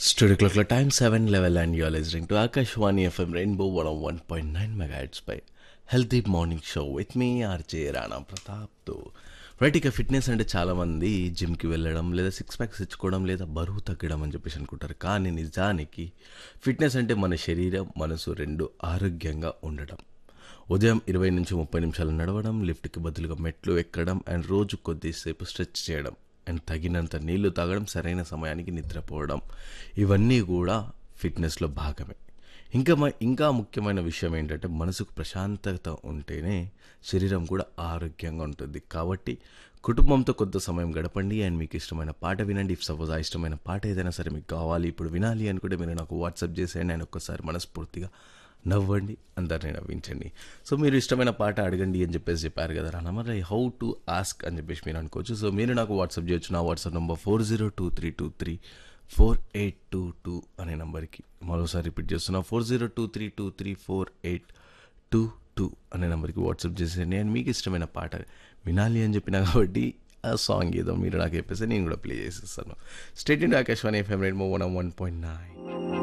Studio clock like time 7 level and you're listening to Akashwani FM Rainbow 101.9 megahertz by Healthy Morning Show with me R J Rana ప్రతాప్తో right ఇక fitness అంటే చాలామంది జిమ్కి వెళ్ళడం లేదా six packs తెచ్చుకోవడం లేదా బరువు తగ్గడం అని చెప్పేసి అనుకుంటారు కానీ నిజానికి ఫిట్నెస్ అంటే మన శరీరం మనసు రెండు ఆరోగ్యంగా ఉండడం ఉదయం ఇరవై నుంచి ముప్పై నిమిషాలు నడవడం లిఫ్ట్కి బదులుగా మెట్లు ఎక్కడం అండ్ రోజు కొద్దిసేపు స్ట్రెచ్ చేయడం అండ్ తగినంత నీళ్లు తాగడం సరైన సమయానికి నిద్రపోవడం ఇవన్నీ కూడా ఫిట్నెస్లో భాగమే ఇంకా మ- ఇంకా ముఖ్యమైన విషయం ఏంటంటే మనసుకు ప్రశాంతత ఉంటేనే శరీరం కూడా ఆరోగ్యంగా ఉంటుంది కాబట్టి కుటుంబంతో కొంత సమయం గడపండి అండ్ మీకు ఇష్టమైన పాట వినండి ఇఫ్ సపోజ్ ఆ ఇష్టమైన పాట ఏదైనా సరే మీకు కావాలి ఇప్పుడు వినాలి అనుకుంటే మీరు నాకు వాట్సాప్ చేసేయండి అండ్ ఒక్కసారి మనస్ఫూర్తిగా నవ్వండి అందరిని నవ్వించండి సో మీరు ఇష్టమైన పాట అడగండి అని చెప్పేసి చెప్పారు కదా రానా మరి హౌ టు ఆస్క్ అని చెప్పేసి మీరు అనుకోవచ్చు సో మీరు నాకు వాట్సాప్ చేయొచ్చు నా WhatsApp number four zero two three two three four eight two two అనే నెంబర్కి మరోసారి రిపీట్ చేస్తున్నా four zero two three two three four eight two two అనే నెంబర్కి వాట్సాప్ చేసేయండి అండ్ మీకు ఇష్టమైన పాట వినాలి అని చెప్పినా కాబట్టి ఆ సాంగ్ ఏదో మీరు నాకు చెప్పేసి నేను కూడా ప్లే చేసేస్తాను స్టేట్ ఇంటూ ఆకాశవాణి ఎఫ్ఎం రేట్ వన్ వన్ పాయింట్ నైన్